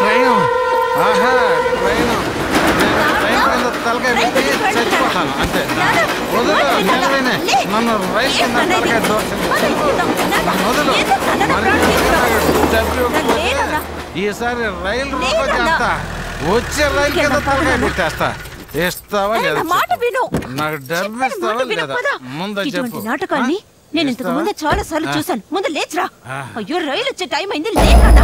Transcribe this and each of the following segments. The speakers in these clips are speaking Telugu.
ట్రైన్ ఆహా ట్రైన్ నేను ట్రైన్ కింద తలకాయ పెట్టి చచ్చిపోతాను అంతే వదలు నిజమేనే నన్ను రైలు కింద తలకాయ దోచింది నన్ను వదలు మరి డబ్బు ఇవ్వకపోతే ఈసారి రైలు రూపా చేస్తా వచ్చే రైలు కింద తలకాయ పెట్టేస్తా ఇస్తావా ఏయ్, నా లేదా మాట విను నాకు డబ్బు చెప్పిన ఇస్తావా మాట విను లేదా పద. ముందు ఇటువంటి చెప్పు నాటకాన్ని నేను ఇంతకు ఇస్తావా? ముందే చాలా సార్లు ఆ. చూశాను ముందు లేచురా ఆ. అయ్యో రైలు వచ్చే టైం అయింది లేకడా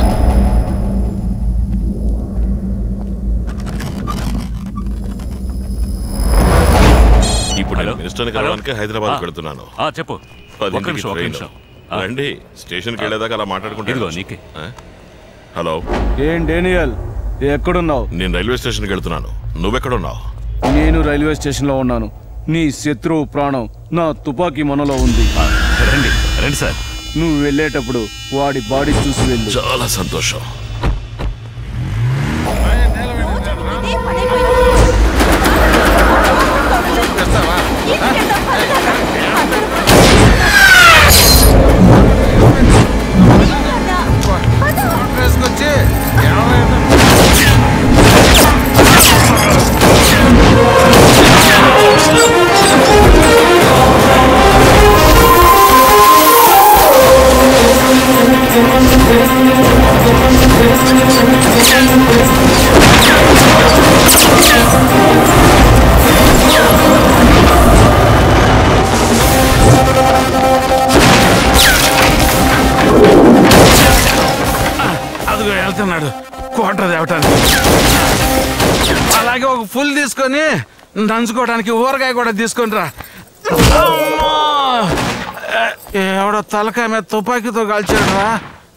ఇప్పుడు నేను మినిస్టర్ని కలవడానికి హైదరాబాద్ వెళ్తున్నాను ఆ, చెప్పు పదింటికి ఒక్క నిమిషం ఒక్క ట్రైన్. నిమిషం ఆ, రండి స్టేషన్కి వెళ్ళేదాకా అలా మాట్లాడుకుంటే ఇదిగో నీకే. హలో ఏం డేనియల్ ఎక్కడున్నావు నేను రైల్వే స్టేషన్కి వెళ్తున్నాను నువ్వెక్కడున్నావు నేను రైల్వే స్టేషన్ లో ఉన్నాను నీ శత్రువు ప్రాణం నా తుపాకీ మనలో ఉంది రండి రండి సార్ నువ్వు వెళ్ళేటప్పుడు వాడి బాడీ చూసి వెళ్ళు చాలా సంతోషం ఇదే పని అయిపోయింది. ఇంటికెళ్దాం, పద వేసుకొచ్చి ఎవరైనా అదిగో వెళ్తున్నాడు కోట తేవటానికి అలాగే ఒక ఫుల్ తీసుకొని నంచుకోవడానికి ఊరగాయ కూడా తీసుకొని రా అమ్మా! ఏ, ఎవడో తలకాయ మీద తుపాకీతో కాల్చాడు రా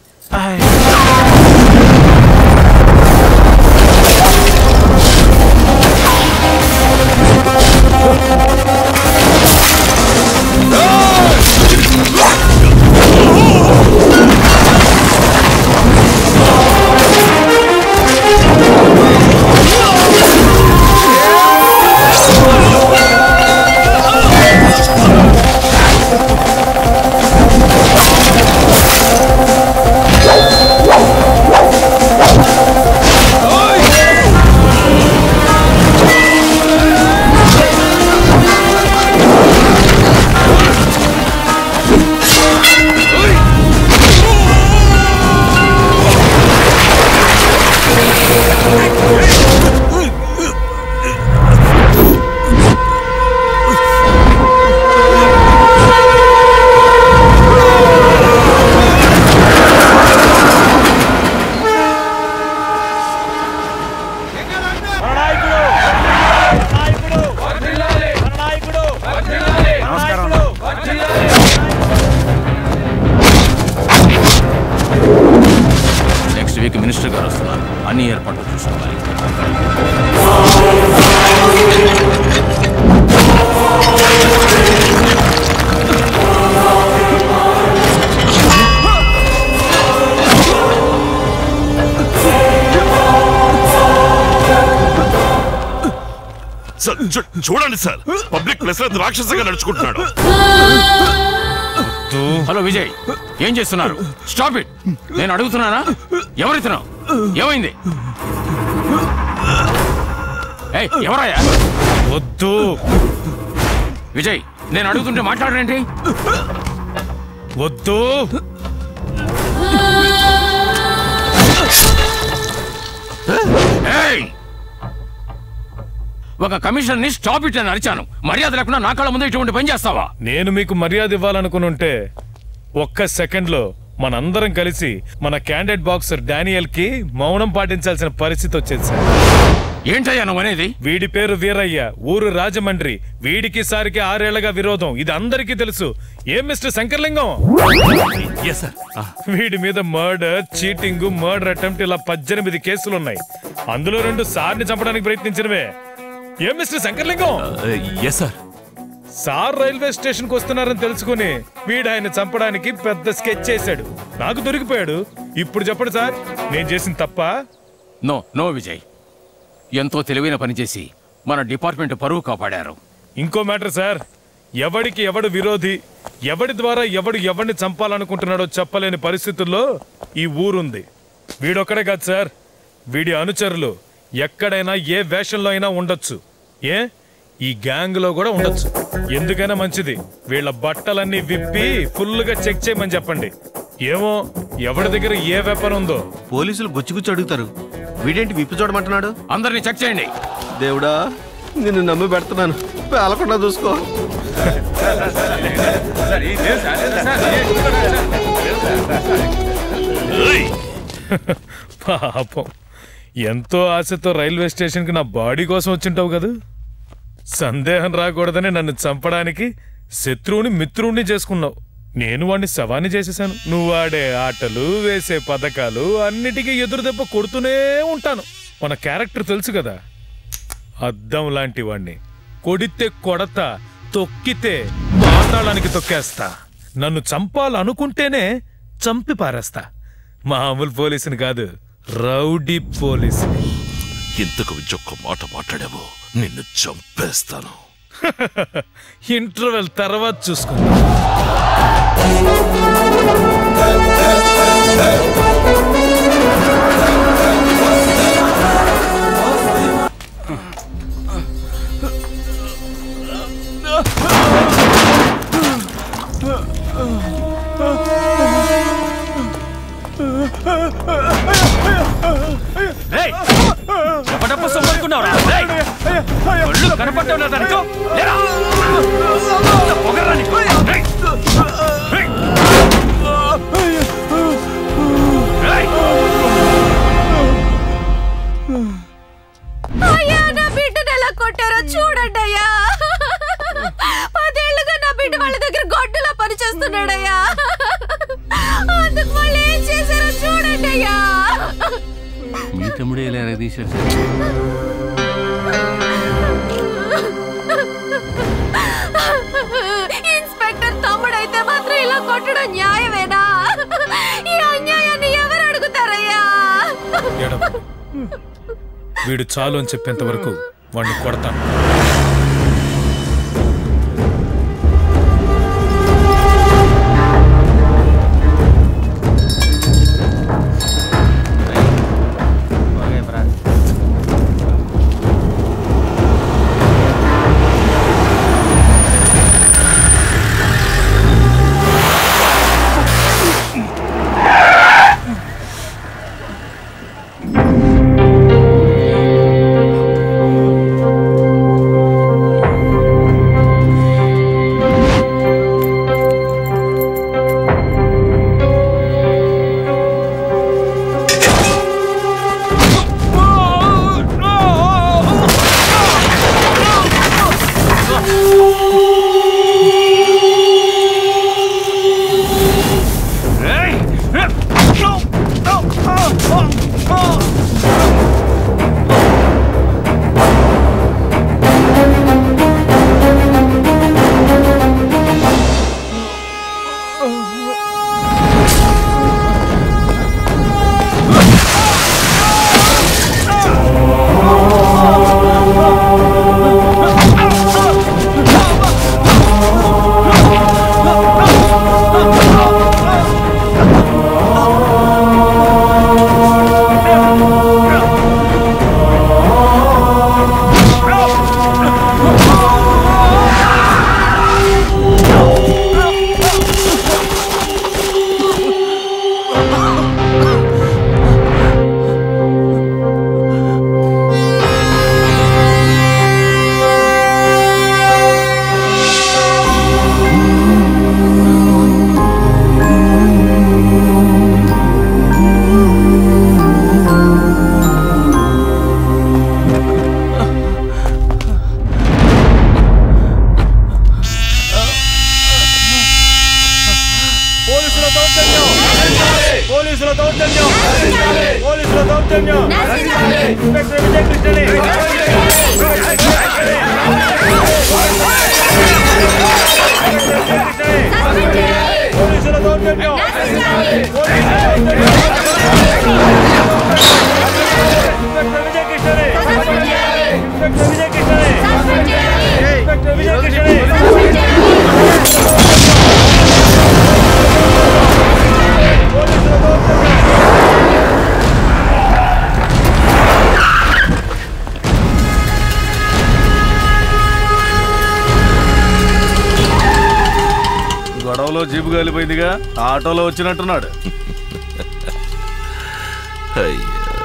నెక్స్ట్ వీక్ మినిస్టర్ గారు వస్తున్నారు అన్ని ఏర్పాట్లు చూసుకోవాలి సార్ చూ- చూడండి సార్ పబ్లిక్ ప్లేస్ లో రాక్షసంగా నడుచుకుంటున్నాడు హలో విజయ్ ఏం చేస్తున్నారు స్టాప్ ఇట్ నేను అడుగుతున్నానా ఎవరిస్తున్నావు ఏమైంది ఏయ్, ఎవరయ్యా వద్దు విజయ్ నేను అడుగుతుంటే మాట్లాడరేంటి వద్దు ఏయ్! ఒక కమిషనర్ ని స్టాప్ ఇట్ అని అరిచాను మర్యాద లేకుండా నా కళ్ళ ముందు ఇటువంటి పని చేస్తావా నేను మీకు మర్యాద ఇవ్వాలనుకునుంటే ఒక్క సెకండ్ లో మనందరం కలిసి మన క్యాండిడేట్ బాక్సర్ డానియల్ కి మౌనం పాటించాల్సిన పరిస్థితి వచ్చేది సార్ ఏంటయ్యా నువ్వు అనేది వీడి పేరు వీరయ్య ఊరు రాజమండ్రి వీడికి సారికి ఆరేళ్లగా విరోధం ఇది అందరికీ తెలుసు ఏం మిస్టర్ శంకర్లింగం ఎస్ సార్ వీడి మీద మర్డర్ చీటింగ్ మర్డర్ అటెంప్ట్ ఇలా పద్దెనిమిది కేసులు ఉన్నాయి అందులో రెండు సార్ని చంపడానికి ప్రయత్నించినవే ఏం mister Shankarlingam yes sir sir railway station కు వస్తున్నారని తెలుసుకుని వీడు ఆయన చంపడానికి పెద్ద స్కెచ్ చేశాడు నాకు దొరికిపోయాడు ఇప్పుడు చెప్పండి సార్ నేను చేసిన తప్ప నో నో విజయ్ ఎంతో తెలివైన పని చేసి మన డిపార్ట్మెంట్ పరువు కాపాడారు ఇంకో మ్యాటర్ సార్ ఎవడికి ఎవడు విరోధి ఎవడి ద్వారా ఎవడు ఎవడిని చంపాలనుకుంటున్నాడో చెప్పలేని పరిస్థితుల్లో ఈ ఊరుంది వీడొక్కడే కాదు సార్ వీడి అనుచరులు ఎక్కడైనా ఏ వేషంలో అయినా ఉండొచ్చు ఏ ఈ గ్యాంగ్ లో కూడా ఉండొచ్చు ఎందుకైనా మంచిది వీళ్ళ బట్టలన్నీ విప్పి ఫుల్గా చెక్ చేయమని చెప్పండి ఏమో ఎవరి దగ్గర ఏ వెపన్ ఉందో పోలీసులు గుచ్చి గుచ్చి అడుగుతారు వీడేంటి విప్పి చూడమంటున్నాడు అందరినీ చెక్ చేయండి దేవుడా నిన్ను నమ్మి పెడుతున్నాను పేలకుండా చూసుకో ఏయ్! పాపం ఎంతో ఆశతో రైల్వే స్టేషన్కి నా బాడీ కోసం వచ్చింటావు కదా సందేహం రాకూడదని నన్ను చంపడానికి శత్రువుని మిత్రువుని చేసుకున్నావు నేను వాడిని శవాన్ని చేసేశాను నువ్వు ఆడే ఆటలు వేసే పథకాలు అన్నిటికీ ఎదురు దెబ్బ కొడుతూనే ఉంటాను మన క్యారెక్టర్ తెలుసు కదా అద్దం లాంటి వాణ్ణి కొడితే కొడతా తొక్కితే పాతాళానికి తొక్కేస్తా నన్ను చంపాలనుకుంటేనే చంపి పారేస్తా మామూలు పోలీసుని కాదు రౌడీ పోలీసుని ఇంతకు మించి ఒక్క మాట మాట్లాడావు నిన్ను చంపేస్తాను ఇంటర్వెల్ తర్వాత చూసుకుందాం రేయ్! ఎవడప్ప సొమ్మనుకున్నావురా? రేయ్! ఒళ్ళు కనపడటం లేదా నీకు? లేరా? అంత పొగరా నీకు? రేయ్! రేయ్! రేయ్! అయ్యా నా బిడ్డను ఎలా కొట్టారో చూడండి అయ్యా పదేళ్లుగా నా బిడ్డ వాళ్ళ దగ్గర గొడ్డులా పని చేస్తున్నాడయ్యా అందుకు వాళ్ళు ఏం చేశారో చూడండి అయ్యా మీ తమ్ముడే ఇలా ఎరగదీశాడు సార్ ఇన్స్పెక్టర్ తమ్ముడైతే మాత్రం ఇలా కొట్టడం న్యాయమేనా ఈ అన్యాయాన్ని ఎవరు అడుగుతారయ్యా ఎడమ వీడు చాలు అని చెప్పేంత వరకు వాడిని కొడతాను రేయ్! పోలీసుల దౌర్జన్యం పోలీసుల దౌర్జన్యం పోలీసుల దౌర్జన్యం ఇన్స్పెక్టర్ విజయ్ కృష్ణని పోలీసుల దౌర్జన్యం ఇన్స్పెక్టర్ విజయ్ కృష్ణని ఇన్స్పెక్టర్ విజయ్ కృష్ణని ఇన్స్పెక్టర్ విజయ్ కృష్ణని పోలీసుల దౌర్జన్యం ఆటోలో జీపు కాలిపోయిందిగా ఆటోలో వచ్చినట్టున్నాడు అయ్యా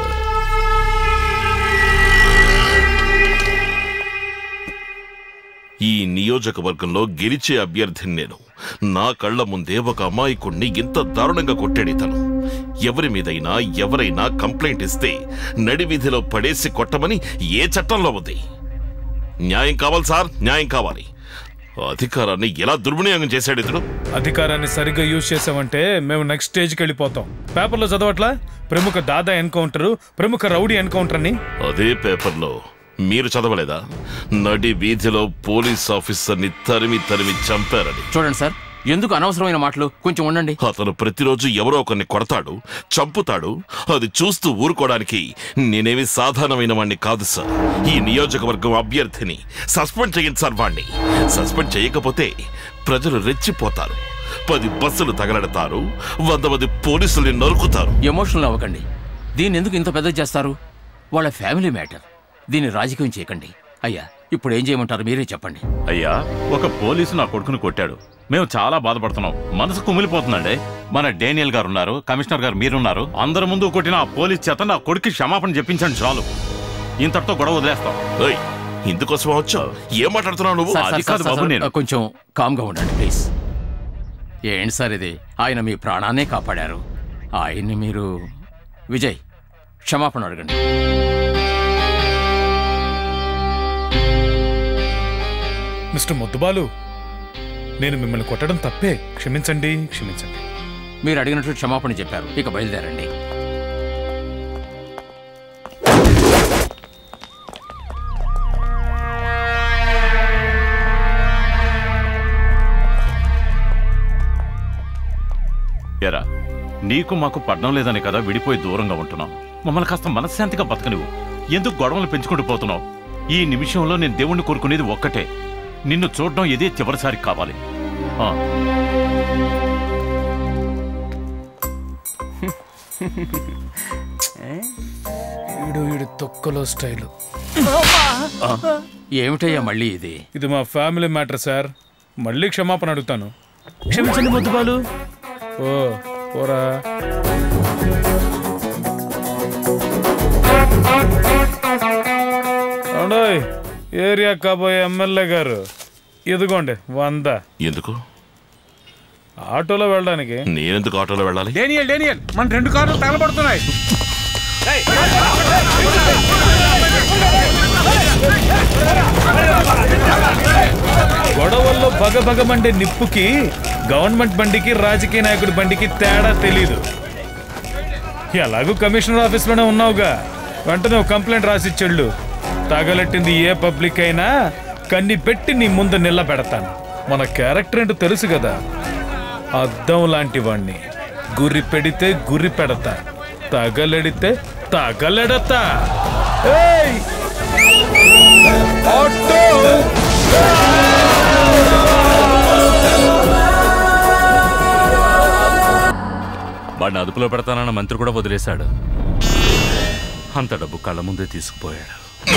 ఈ నియోజకవర్గంలో గెలిచే అభ్యర్థిని నేను నా కళ్ళ ముందే ఒక అమాయకుణ్ణి ఇంత దారుణంగా కొట్టాడితను ఎవరి మీదైనా ఎవరైనా కంప్లైంట్ ఇస్తే నడివీధిలో పడేసి కొట్టమని ఏ చట్టంలో ఉంది న్యాయం కావాలి సార్ న్యాయం కావాలి అధికారాన్ని ఎలా దుర్వినియోగం చేశాడు ఇతడు అధికారాన్ని సరిగ్గా యూజ్ చేసామంటే మేము నెక్స్ట్ స్టేజ్కి వెళ్ళిపోతాం పేపర్లో చదవట్లా ప్రముఖ దాదా ఎన్కౌంటర్ ప్రముఖ రౌడీ ఎన్కౌంటర్ అని అదే పేపర్లో మీరు చదవలేదా నడి వీధిలో పోలీస్ ఆఫీసర్ని తరిమి తరిమి చంపారని చూడండి సార్ ఎందుకు అనవసరమైన మాటలు కొంచెం ఉండండి అతను ప్రతిరోజు ఎవరో ఒకరిని కొడతాడు చంపుతాడు అది చూస్తూ ఊరుకోవడానికి నేనేమి సాధారణమైన వాణ్ణి కాదు సార్ ఈ నియోజకవర్గం అభ్యర్థిని సస్పెండ్ చేయండి సార్ వాణ్ణి సస్పెండ్ చేయకపోతే ప్రజలు రెచ్చిపోతారు పది బస్సులు తగలడతారు వంద మంది పోలీసుల్ని నరుకుతారు ఎమోషనల్ అవ్వకండి దీన్ని ఎందుకు ఇంత పెద్ద చేస్తారు వాళ్ళ ఫ్యామిలీ మ్యాటర్ దీన్ని రాజకీయం చేయకండి అయ్యా ఇప్పుడు ఏం చేయమంటారు మీరే చెప్పండి అయ్యా ఒక పోలీసు నా కొడుకును కొట్టాడు మేము చాలా బాధపడుతున్నాం మనసు కుమిలిపోతుందండి మన డేనియల్ గారు ఉన్నారు కమిషనర్ గారు మీరున్నారు అందరి ముందు కొట్టిన ఆ పోలీస్ చేత నా కొడుకు క్షమాపణ చెప్పించండి చాలు ఇంతటితో గొడవ వదిలేస్తాం ఏయ్, ఇందుకోసం వచ్చా ఏం మాట్లాడుతున్నావు నువ్వు సార్, సార్, అది కాదు సార్, బాబు సార్, నేను. కొంచెం కామ్గా ఉండండి ప్లీజ్ ఏంటి సార్ ఇది ఆయన మీ ప్రాణాన్నే కాపాడారు ఆయన్ని మీరు విజయ్ క్షమాపణ అడగండి మిస్టర్ ముద్దుబాలు నేను మిమ్మల్ని కొట్టడం తప్పే క్షమించండి క్షమించండి మీరు అడిగినట్లు క్షమాపణ చెప్పారు ఇక బయలుదేరండి ఎరా నీకు మాకు పడ్డం లేదని కదా విడిపోయి దూరంగా ఉంటున్నాం మమ్మల్ని కాస్త మనశ్శాంతిగా బతకనివ్వు ఎందుకు గొడవలు పెంచుకుంటూ పోతున్నావు ఈ నిమిషంలో నేను దేవుణ్ణి కోరుకునేది ఒక్కటే నిన్ను చూడడం ఇదే చివరిసారి కావాలి ఆ, ఈడు ఈడు తొక్కలో స్టైలు ఏమిటయ్యా మళ్ళీ ఇది ఇది మా ఫ్యామిలీ మ్యాటర్ సార్ మళ్ళీ క్షమాపణ అడుగుతాను క్షమించండి ముద్దుబాలు ఓ ఓరా అవునోయ్, ఏరియా కాబోయే ఎమ్మెల్యే గారు ఇదిగోండి వంద ఎందుకు ఆటోలో వెళ్ళడానికి నేనెందుకు ఆటోలో వెళ్ళాలి డేనియల్ డేనియల్ మన రెండు కార్లు తగలబడుతున్నాయి గొడవల్లో భగభగమండే నిప్పుకి గవర్నమెంట్ బండికి రాజకీయ నాయకుడి బండికి తేడా తెలీదు ఎలాగూ కమిషనర్ ఆఫీస్లోనే ఉన్నావుగా వెంటనే ఒక కంప్లైంట్ రాసిచ్చెళ్ళు తగలెట్టింది ఏ పబ్లిక్ అయినా కన్ని పెట్టి నీ ముందు నిలబెడతాను మన క్యారెక్టర్ ఏంటో తెలుసు కదా అద్దం లాంటి వాణ్ణి గురి పెడితే గురి పెడతా తగలెడితే తగలెడతా ఏయ్! ఆటో వాడిని అదుపులో పెడతానన్న మంత్రి కూడా వదిలేశాడు అంత డబ్బు కళ్ళ ముందే తీసుకుపోయాడు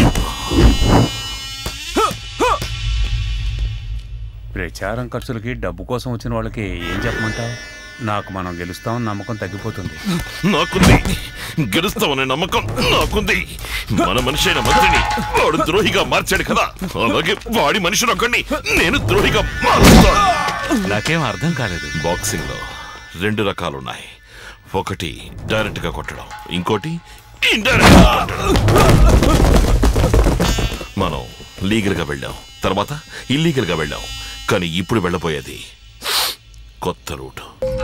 ప్రచారం ఖర్చులకి డబ్బు కోసం వచ్చిన వాళ్ళకి ఏం చెప్పమంటావు నాకు మనం గెలుస్తామని నమ్మకం తగ్గిపోతుంది నాకుంది గెలుస్తామనే నమ్మకం నాకుంది మన మనిషి అయిన మంత్రిని వాడు ద్రోహిగా మార్చాడు కదా అలాగే వాడి మనిషిని ఒకడిని నేను ద్రోహిగా మారుస్తాను నాకేం అర్థం కాలేదు బాక్సింగ్ లో రెండు రకాలున్నాయి ఒకటి డైరెక్ట్ గా కొట్టడం ఇంకోటి ఇండైరెక్ట్ గా మనం లీగల్ గా వెళ్ళాం తర్వాత ఇల్లీగల్ గా వెళ్ళాం కానీ ఇప్పుడు వెళ్ళబోయేది కొత్త రూట్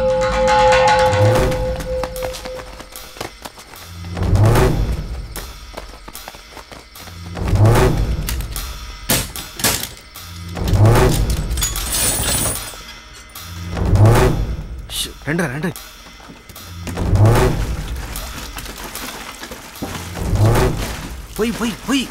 రండి రండి పోయి పోయి పోయి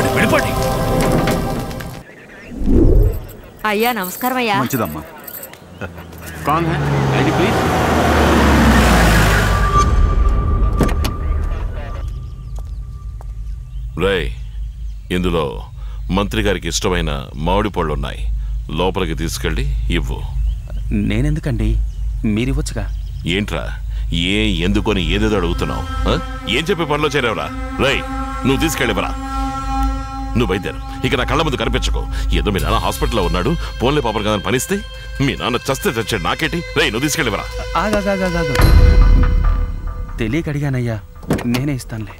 అయ్యా నమస్కారం అయ్యా మంచిదమ్మా कौन है आईडी प्लीज రేయ్ ఇందులో మంత్రి గారికి ఇష్టమైన మామిడి పళ్ళు ఉన్నాయి లోపలికి తీసుకెళ్ళి ఇవ్వు నేనెందుకండి మీరివ్వచ్చుగా ఏంట్రా ఏ ఎందుకొని ఏదేదో అడుగుతున్నావు ఆ? ఏం చెప్పే పనిలో చేరావురా రేయ్ నువ్వు తీసుకెళ్ళివరా నువ్వు బయలుదేరు ఇక నా కళ్ళ ముందు కనిపించకు ఏదో మీ నాన్న హాస్పిటల్లో ఉన్నాడు పోన్లే పాపం కదా పనిస్తే మీ నాన్న చస్తే చచ్చాడు నాకేంటి రేయ్ నువ్వు తీసుకెళ్ళివరా ఆగాగాగాగా తెలియక అడిగానయ్యా నేనే ఇస్తానులే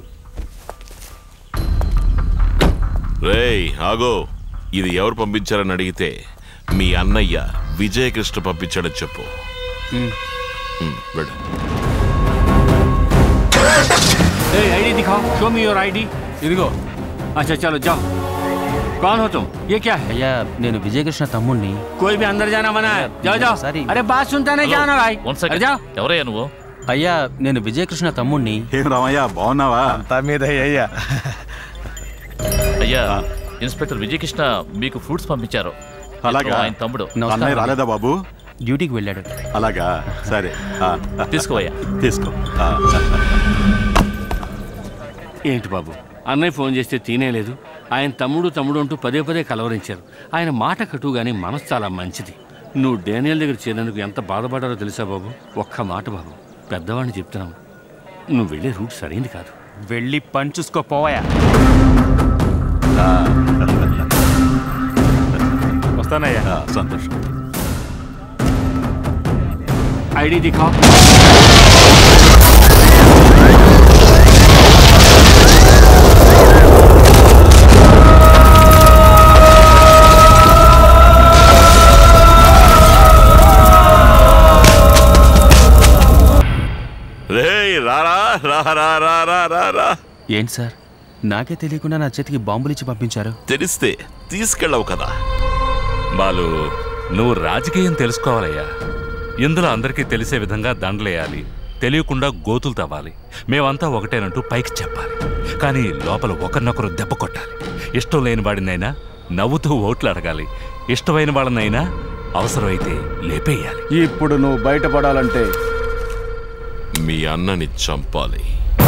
రేయ్ ఆగో ఇది ఎవరు పంపించారని అడిగితే మీ అన్నయ్య విజయకృష్ణ పంపించాడని చెప్పు ఉమ్. ఉమ్, వెళ్ళు आईडी दिखाओ शो मी योर आईडी ఇదిగో अच्छा चलो जाओ कौन हो तुम ये क्या है అయ్యా నేను విజయకృష్ణ తమ్ముణ్ణి कोई भी अंदर जाना मना है जाओ जाओ सारी- अरे बात सुनता नहीं क्या ना भाई వన్ अरे సెకండ్ जाओ ఎవరయ్యా నువ్వు అయ్యా నేను విజయకృష్ణ తమ్ముణ్ణి ఏం రామయ్య బాగున్నావా అంతా మీద అయ్యా అయ్యా ఇన్స్పెక్టర్ విజయకృష్ణ మీకు ఫ్రూట్స్ పంపించారు అలాగా? ఇతను ఆయన తమ్ముడు అన్నయ్య రాలేదా బాబు డ్యూటీకి వెళ్ళాడు అలాగా సరే ఆ, తీసుకోవయ్యా తీసుకో ఆ, ఏంటి బాబు అన్నయ్య ఫోన్ చేస్తే తీనేలేదు ఆయన తమ్ముడు తమ్ముడు అంటూ పదే పదే కలవరించారు ఆయన మాట కటు కానీ మనసు చాలా మంచిది నువ్వు డేనియల్ దగ్గర చేరినందుకు ఎంత బాధపడారో తెలుసా బాబు ఒక్క మాట బాబు పెద్దవాడిని చెప్తున్నాం నువ్వు వెళ్ళే రూట్ సరైంది కాదు వెళ్ళి పని చూసుకో పోవయా వస్తానయ్యా ఆ, సంతోషం ఐడి దిఖాओ రేయ్ రారా రా రా రా రా రా రా ఏంటి సార్ నాకే తెలియకుండా నా చేతికి బాంబులు ఇచ్చి పంపించారు తెలిస్తే తీసుకెళ్ళవు కదా బాలు నువ్వు రాజకీయం తెలుసుకోవాలయ్యా ఇందులో అందరికీ తెలిసే విధంగా దండలేయాలి తెలియకుండా గోతులు తవ్వాలి మేమంతా ఒకటేనంటూ పైకి చెప్పాలి కానీ లోపల ఒకరినొకరు దెబ్బ కొట్టాలి ఇష్టం లేని వాడినైనా నవ్వుతూ ఓట్లు అడగాలి ఇష్టమైన వాళ్ళనైనా అవసరమైతే లేపేయాలి ఇప్పుడు నువ్వు బయటపడాలంటే మీ అన్నని చంపాలి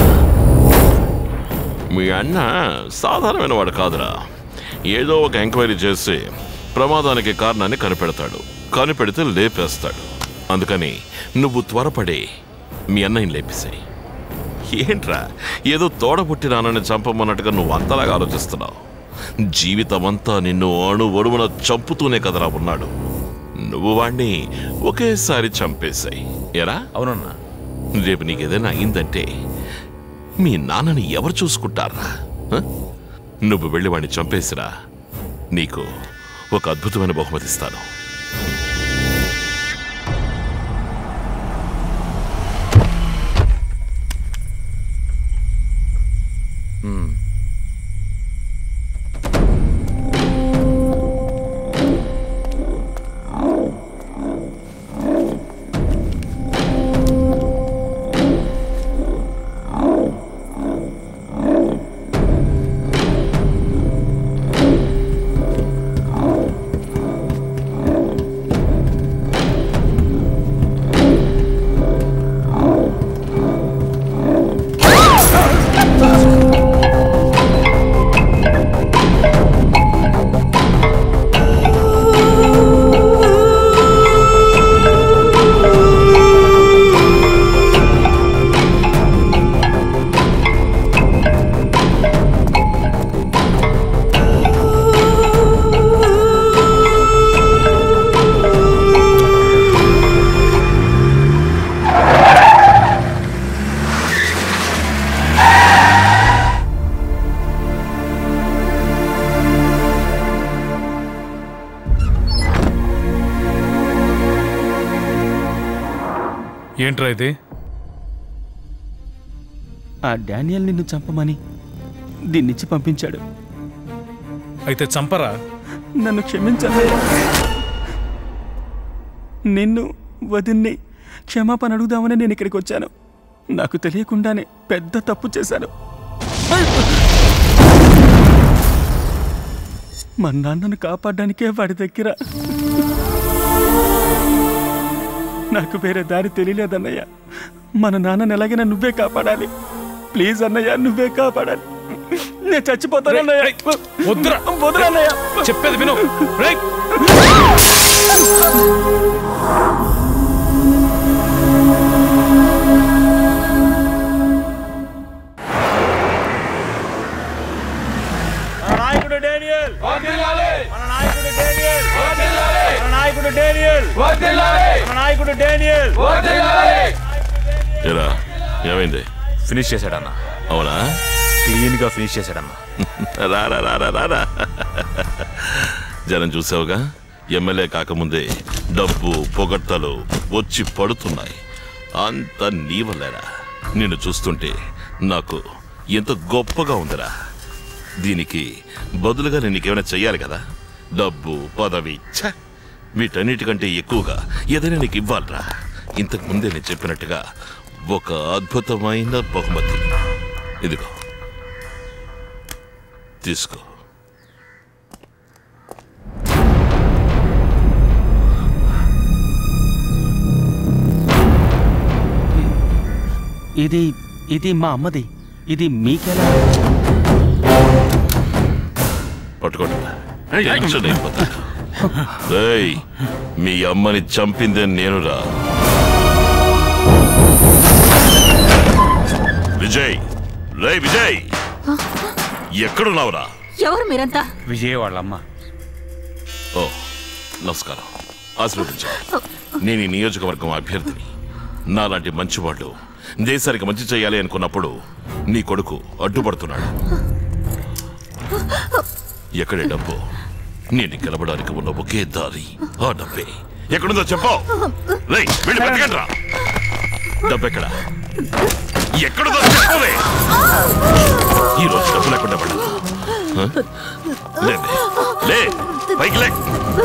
మీ అన్న సాధారణమైన వాడు కాదురా ఏదో ఒక ఎంక్వైరీ చేసి ప్రమాదానికి కారణాన్ని కనిపెడతాడు కనిపెడితే లేపేస్తాడు అందుకని నువ్వు త్వరపడి మీ అన్నయ్యని లేపేసాయి ఏంట్రా ఏదో తోడబుట్టినానని చంపమన్నట్టుగా నువ్వు అంతలాగా ఆలోచిస్తున్నావు జీవితమంతా నిన్ను అణు ఒడుమున చంపుతూనే కదరా ఉన్నాడు నువ్వు వాణ్ణి ఒకేసారి చంపేశాయి ఎరా అవునన్నా రేపు నీకేదైనా అయిందంటే మీ నాన్నని ఎవరు చూసుకుంటారా హ? నువ్వు వెళ్ళి వాడిని చంపేసిరా నీకు ఒక అద్భుతమైన బహుమతి ఇస్తాను ఏంట్రా ఇది ఆ డానియల్ నిన్ను చంపమని దీన్నిచ్చి పంపించాడు అయితే చంపరా నన్ను క్షమించండి నిన్ను వదిన్ని క్షమాపణ అడుగుదామని నేను ఇక్కడికి వచ్చాను నాకు తెలియకుండానే పెద్ద తప్పు చేశాను మా నాన్నను కాపాడడానికే వాడి దగ్గర నాకు వేరే దారి తెలియలేదన్నయ్య మన నాన్నని ఎలాగైనా నువ్వే కాపాడాలి ప్లీజ్ అన్నయ్య నువ్వే కాపాడాలి నేను చచ్చిపోతాను అన్నయ్య వద్దురా వద్దురా అన్నయ్య చెప్పేది విను రేయ్ నాయకుడు డేనియల్ మన నాయకుడు డేనియల్ మన నాయకుడు డేనియల్ మన నాయకుడు డేనియల్ ఏరా ఏమైంది ఫినిష్ చేశాడన్న అవునా క్లీన్ గా ఫినిష్ చేశాడన్న రారా రారా రారా జనం చూసావుగా ఎమ్మెల్యే కాకముందే డబ్బు పొగడ్తలు వచ్చి పడుతున్నాయి అంత నీ వల్లేరా నిన్ను చూస్తుంటే నాకు ఎంత గొప్పగా ఉందిరా దీనికి బదులుగా నేను నీకేమైనా చెయ్యాలి కదా డబ్బు పదవి ఛ! వీటన్నిటికంటే ఎక్కువగా ఏదైనా నీకు ఇవ్వాలిరా ఇంతకు ముందే నేను చెప్పినట్టుగా ఒక అద్భుతమైన బహుమతి ఇదిగో తీసుకో ఇది ఇది మా అమ్మది ఇది మీకెలా పట్టుకోండి టెన్షన్ అయిపోతాను రేయ్, మీ అమ్మని చంపిందే నేనురా విజయ్ రే విజయ్ ఎక్కడున్నావురా ఎవరు మీరంతా విజయ్ వాళ్ళమ్మ ఓ నమస్కారం ఆశీర్వదించాను నేను ఈ నియోజకవర్గం అభ్యర్థిని నాలాంటి మంచివాళ్ళు దేశానికి మంచి చేయాలి అనుకున్నప్పుడు నీ కొడుకు అడ్డుపడుతున్నాడు ఎక్కడే డబ్బు నేను గెలవడానికి ఉన్న ఒకే దారి ఆ డబ్బే ఎక్కడుందో చెప్పు రేయ్ వెళ్ళి బతకండ్రా డబ్బు ఎక్కడ ఎక్కడుందో చెప్పలే ఈ రోజు డబ్బు లేకుండా పడదు లే లే పైకి లే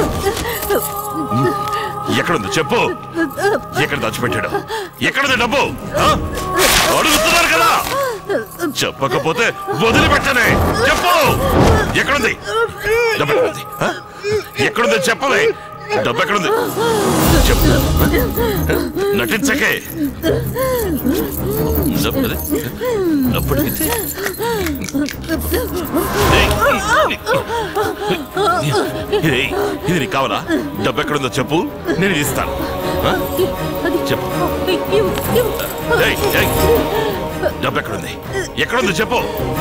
ఎక్కడుంది చెప్పు ఎక్కడ దాచిపెట్టాడు ఎక్కడుంది డబ్బు ఆ? అడుగుతున్నారు కదా చెప్పకపోతే వదిలిపెట్టనే చెప్పు ఎక్కడుంది డబ్బు ఎక్కడుంది ఆ? ఎక్కడుంది చెప్పలే డబ్బు ఎక్కడుంది చెప్పు నటించకే డబ్బు డబ్బు అడిగితే ఏయ్, ఇది నీకు కావాలా డబ్బు ఎక్కడుందో చెప్పు నేను ఇది ఇస్తాను ఆ? చెప్పు ఏయ్, ఏయ్, డబ్బు ఎక్కడుంది ఎక్కడుంది చెప్పు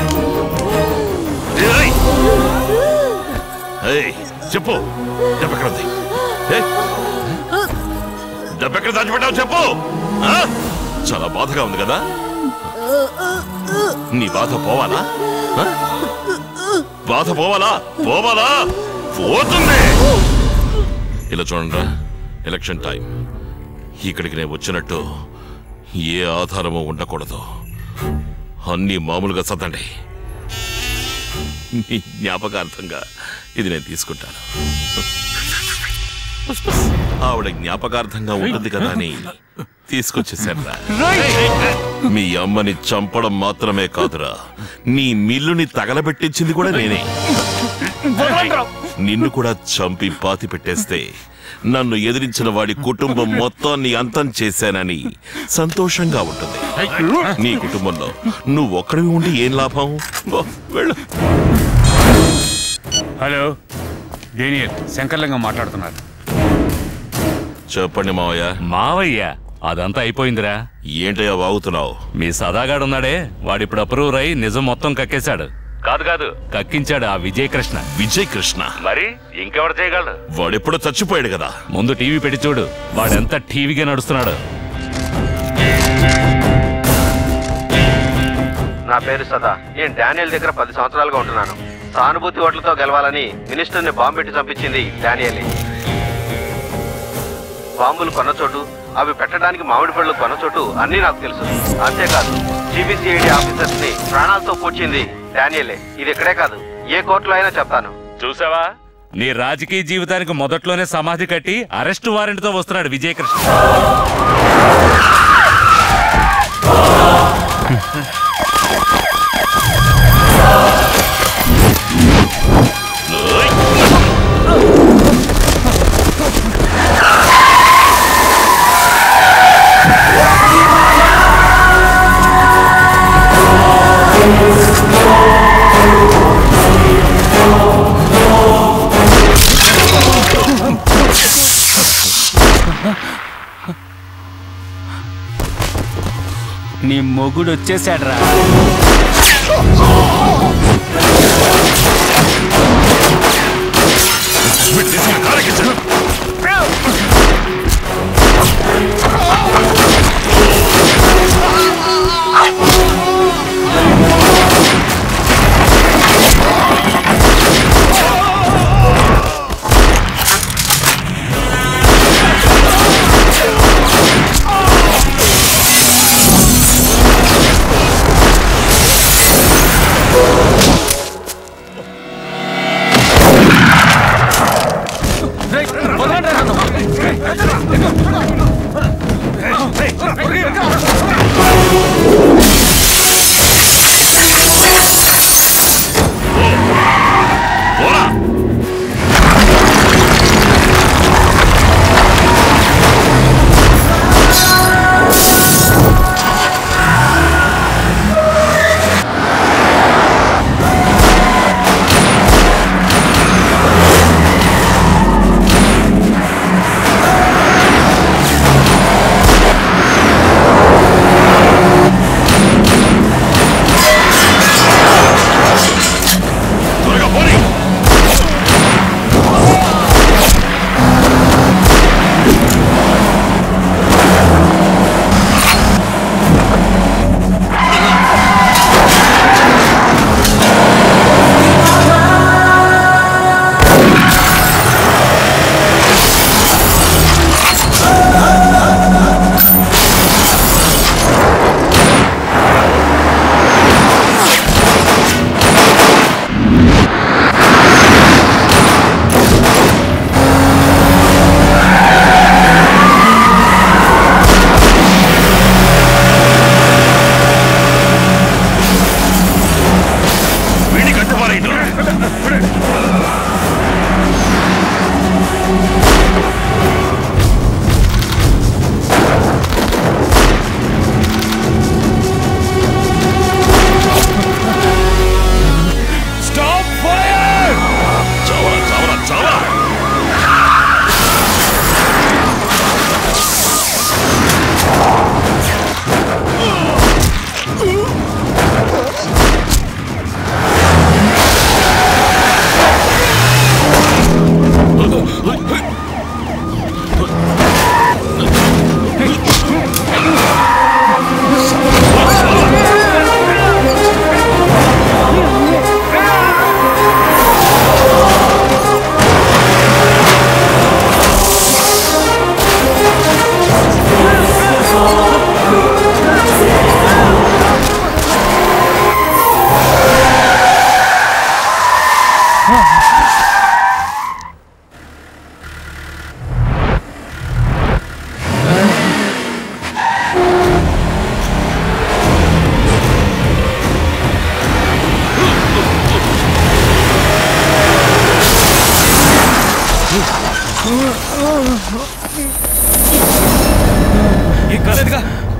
ఏయ్, ఏయ్, చెప్పు డబ్బు ఎక్కడుంది ఏయ్, డబ్బు ఎక్కడ దాచిపెట్టావు చెప్పు ఆ? చాలా బాధగా ఉంది కదా నీ బాధ పోవాలా ఆ? బాధ పోవాలా పోవాలా పోతుంది ఇలా చూడండి ఎలక్షన్ టైం ఇక్కడికి నేను వచ్చినట్టు ఏ ఆధారము ఉండకూడదు అన్నీ మామూలుగా చదండి మీ జ్ఞాపకార్థంగా ఇది నేను తీసుకుంటాను ఆవిడ జ్ఞాపకార్థంగా ఉంటుంది కదా అని తీసుకొచ్చేసారా మీ అమ్మని చంపడం మాత్రమే కాదురా నీ మిల్లుని తగలబెట్టించింది కూడా నేనే నిన్ను కూడా చంపి పాతి పెట్టేస్తే నన్ను ఎదిరించిన వాడి కుటుంబం మొత్తాన్ని అంతం చేశానని సంతోషంగా ఉంటుంది నీ కుటుంబంలో నువ్వు ఒక్కడివి ఉండి ఏం లాభం ఓ, వెళ్ళు హలో డేనియల్ శంకర్లింగం మాట్లాడుతున్నారు చెప్పండి మావయ్య మావయ్య అదంతా అయిపోయిందిరా ఏంటయ్యా వాగుతున్నావు మీ సదాగాడున్నాడే వాడిప్పుడు అప్రూవ్ అయి నిజం మొత్తం కక్కేశాడు కాదు కాదు కక్కించాడు ఆ విజయ్ కృష్ణ విజయ్ కృష్ణ మరి ఇంకెవరు చేయగలడు వాడెప్పుడో చచ్చిపోయాడు కదా ముందు టీవీ పెట్టి చూడు వాడెంత టీవీగా నడుస్తున్నాడు నా పేరు సదా నేను డానియల్ దగ్గర పది సంవత్సరాలుగా ఉంటున్నాను సానుభూతి ఓట్లతో గెలవాలని మినిస్టర్ని బాంబు పెట్టి చంపించింది డానియల్ బాంబులు కొన్న చోటు అవి పెట్టడానికి మామిడి పళ్ళు కొన్న చోటు అన్నీ నాకు తెలుసు అంతేకాదు జీబీసీఐడి ఆఫీసర్స్ ని ప్రాణాలతో కూర్చింది డానియలే ఇది ఇక్కడే కాదు ఏ కోర్టులో అయినా చెప్తాను చూసావా నీ రాజకీయ జీవితానికి మొదట్లోనే సమాధి కట్టి అరెస్ట్ వారెంట్తో వస్తున్నాడు విజయ్ కృష్ణ ఏయ్! మొగుడు వచ్చేసాడ్రా స్టాప్ ఫైర్ చావరా చావరా చావరా ఈ కాలేదుగా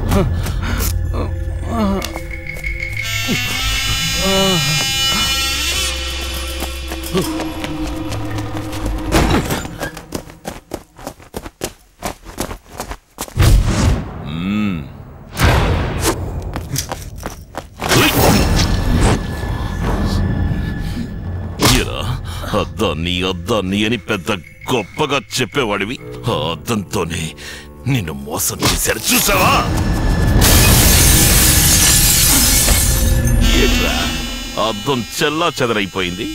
ఏరా, అద్దాన్ని అద్దాన్ని అని పెద్ద గొప్పగా చెప్పేవాడివి ఆ అద్దంతోనే నిన్ను మోసం చేశాడు చూసావా ఏంట్రా అద్దం చెల్లా చెదరైపోయింది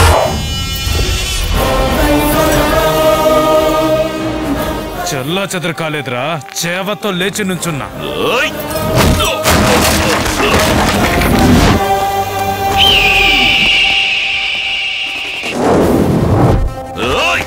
చల్లా చెదరు కాలేదురా చేవతో లేచి నుంచున్నా ఓయ్! ఓయ్!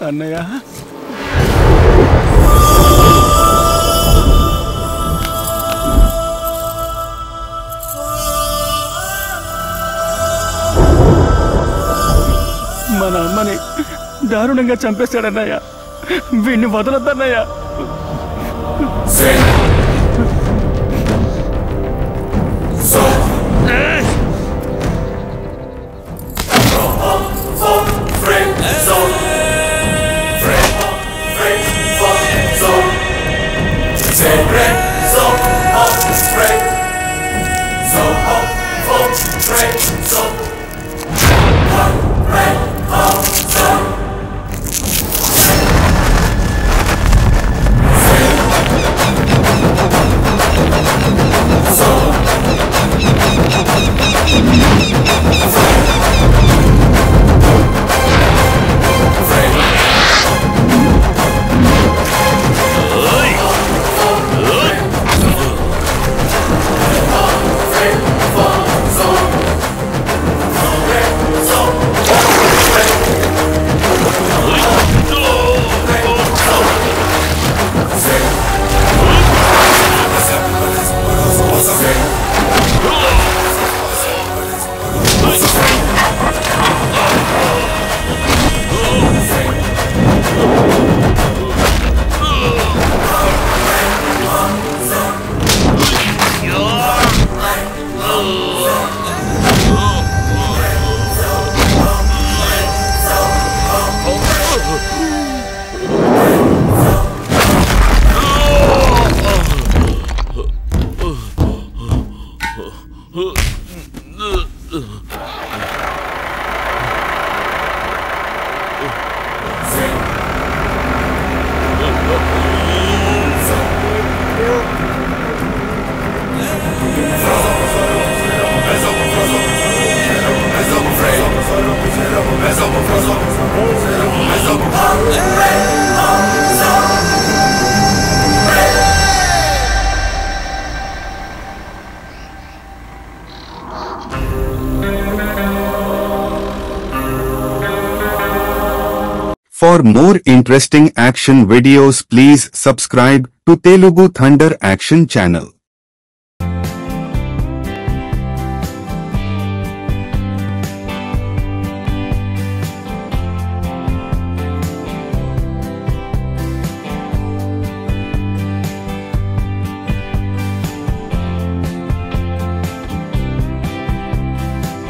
అన్నయ్య మన అమ్మని దారుణంగా చంపేశాడన్నయ్య వీడిని వదలొద్దన్నయ్య For more interesting action videos please subscribe to Telugu Thunder Action channel.